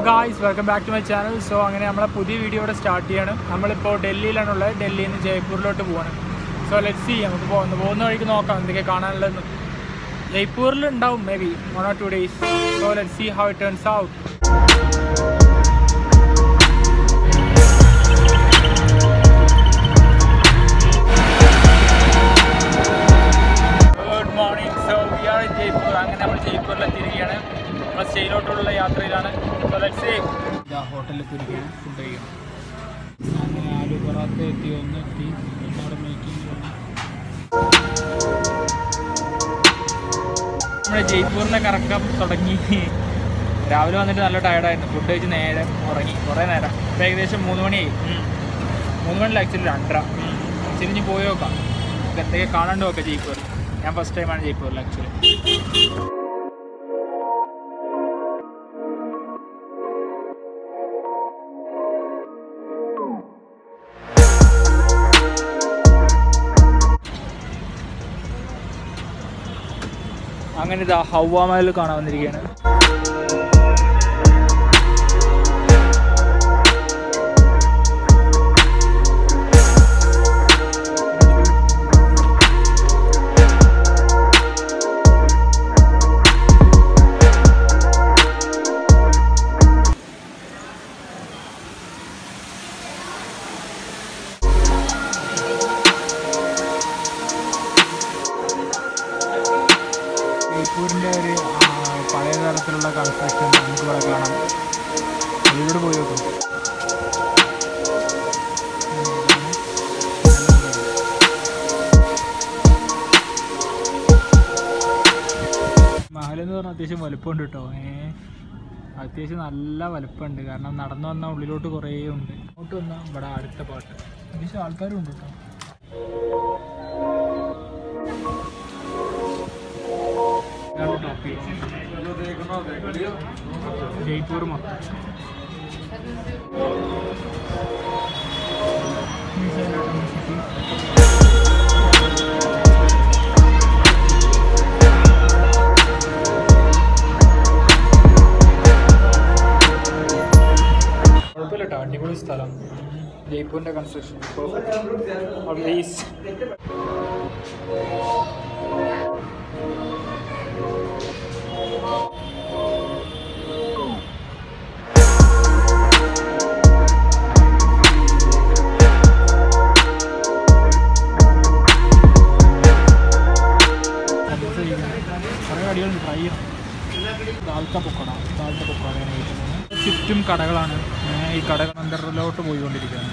Guys welcome back to my channel so അങ്ങനെ നമ്മളെ പുതിയ വീഡിയോ ഇവിടെ സ്റ്റാർട്ട് ചെയ്യാണ് നമ്മളിപ്പോൾ ഡൽഹിയിലാണുള്ളത് ഡൽഹിയിൽ നിന്ന് ജയ്പൂരിലോട്ട് പോവാണ് സോ ലെറ്റ് സി നമുക്ക് പോകുന്നു പോകുന്ന വഴിക്ക് നോക്കാം എന്തൊക്കെ കാണാനുള്ളതെന്ന് ജയ്പൂരിൽ ഉണ്ടാവും maybe one or two days so let see how it turns out good morning so we are in Jaipur അങ്ങനെ നമ്മൾ ജയ്പൂരിൽ എത്തിയിരിക്കുകയാണ് നമ്മൾ സ്റ്റേയിലോട്ടുള്ള യാത്രയിലാണ് സോ ലെറ്റ് സി ഇതാ ഹോട്ടലിൽ എത്തിയിരിക്കുകയാണ് ഫുഡ് കഴിക്കണം അങ്ങനെ ആലു പൊറാത്ത എത്തി ഒന്ന് എത്തി ഒന്നവിടെ മേക്കിംഗ് നമ്മുടെ ജയ്പൂരിലെ കറക്കം തുടങ്ങി രാവിലെ വന്നിട്ട് നല്ല ടയർഡായിരുന്നു ഫുഡ് കഴിച്ച് നേരെ ഉറങ്ങി കുറേ നേരം ഇപ്പം ഏകദേശം മൂന്ന് മണിയായി മൂന്ന് മണിയിൽ ആക്ച്വലി രണ്ടര തിരിഞ്ഞ് പോയി നോക്കാം നമുക്ക് എന്തൊക്കെ കാണാണ്ട് നോക്കാം ജയ്പൂർ ഞാൻ ഫസ്റ്റ് ടൈമാണ് ജയ്പൂരിൽ ആക്ച്വലി അങ്ങനെ ഇതാ ഹൗവ മഹൽ കാണാൻ വന്നിരിക്കുകയാണ് ജയ്പൂരിൻ്റെ ഒരു ആ, പഴയ തരത്തിലുള്ള കൺസ്ട്രക്ഷൻ നമുക്ക് ഇവിടെ കാണാം ഇവിടെ പോയി നോക്കാം മഹൽ എന്ന് പറഞ്ഞാൽ അത്യാവശ്യം വലുപ്പമുണ്ട് കേട്ടോ ഏ അത്യാവശ്യം നല്ല വലുപ്പമുണ്ട് കാരണം നടന്നു വന്ന ഉള്ളിലോട്ട് കുറേ ഉണ്ട് അങ്ങോട്ട് വന്നാൽ ഇവിടെ അടുത്ത പാട്ട് അത്യാവശ്യം ആൾക്കാരും ഉണ്ട് കേട്ടോ ഇതാണ് ടോപ്പ് ജയ്പൂർ മൊത്തം കുഴപ്പമില്ല കേട്ടോ അടിപൊളി സ്ഥലം ജയ്പൂരിൻ്റെ കൺസ്ട്രക്ഷൻ ഓൾവേസ് കുറേ കടികളുണ്ട് ഫ്രൈ ദാൽക്ക പൊക്കട ദാൽക്ക പൊക്കടയാണ് കഴിക്കുന്നത് ചുറ്റും കടകളാണ് ഞാൻ ഈ കടകൾ അന്തറിലോട്ട് പോയിക്കൊണ്ടിരിക്കുകയാണ്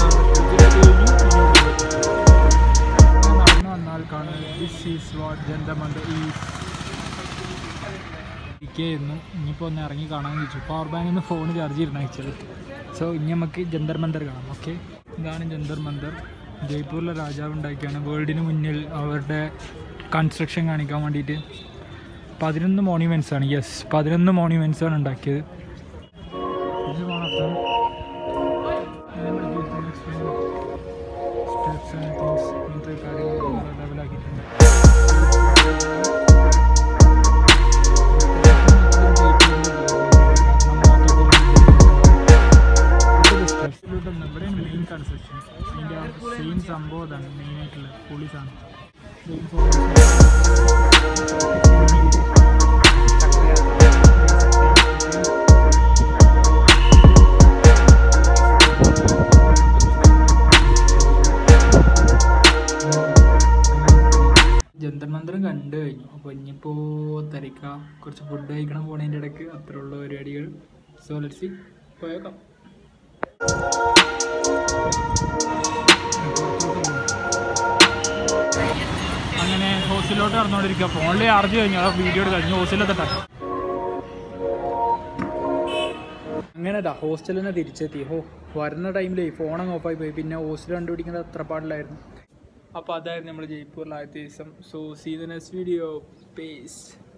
നടന്നു വന്നാൽ കാണുന്നത് this is what Jantar Mantar is ഇരിക്കുകയായിരുന്നു ഇനിയിപ്പോൾ ഒന്ന് ഇറങ്ങി കാണാൻ ചോദിച്ചു പവർ ബാങ്കിൽ നിന്ന് ഫോൺ ചാർജ് ചെയ്തിരുന്നു ആക്ച്വലി സോ ഇനി നമുക്ക് ജന്തർ മന്ദർ കാണാം ഓക്കെ ഇതാണ് ജന്തർ മന്ദർ ജയ്പൂരിലെ രാജാവ് ഉണ്ടാക്കിയാണ് വേൾഡിന് മുന്നിൽ അവരുടെ കൺസ്ട്രക്ഷൻ കാണിക്കാൻ വേണ്ടിയിട്ട് പതിനൊന്ന് മോണ്യുമെൻറ്റ്സ് ആണ് യെസ് പതിനൊന്ന് മോണ്യുമെൻറ്റ്സ് ആണ് ഉണ്ടാക്കിയത് This is one of them. And then we'll give the next one. Steps and things ഇങ്ങനത്തെ കാര്യങ്ങൾ ലെവലാക്കിയിട്ടുണ്ട് നമ്മുടെ മെയിൻ കൺസ്ട്രക്ഷൻ അതിൻ്റെ സെയിം സംഭവം ഇതാണ് മെയിനായിട്ടുള്ള പോലീസാണ് ജന്തർ മന്ദിരം കണ്ടു കഴിഞ്ഞു അപ്പോൾ ഇനിയിപ്പോൾ തിരക്ക കുറച്ച് ഫുഡ് കഴിക്കണം പോണതിൻ്റെ ഇടയ്ക്ക് അത്രയുള്ള പരിപാടികൾ സോ ലെറ്റ്സി പോയേക്കാം അങ്ങനെ ഹോസ്റ്റലിലോട്ട് നടന്നുകൊണ്ടിരിക്കുക ഫോണിൽ ചാർജ് കഴിഞ്ഞു ആ വീഡിയോ കഴിഞ്ഞു ഹോസ്റ്റലിലെത്തട്ടെ അങ്ങനെ ഇതാ ഹോസ്റ്റലിൽ നിന്ന് തിരിച്ചെത്തി ഹോ വരുന്ന ടൈമിൽ ഫോൺ അങ്ങ് ഓഫായി പോയി പിന്നെ ഹോസ്റ്റൽ കണ്ടുപിടിക്കുന്നത് അത്ര പാടില്ലായിരുന്നു അപ്പോൾ അതായിരുന്നു നമ്മൾ ജയ്പൂരിലെ ആദ്യത്തെ ദിവസം so see the next video pace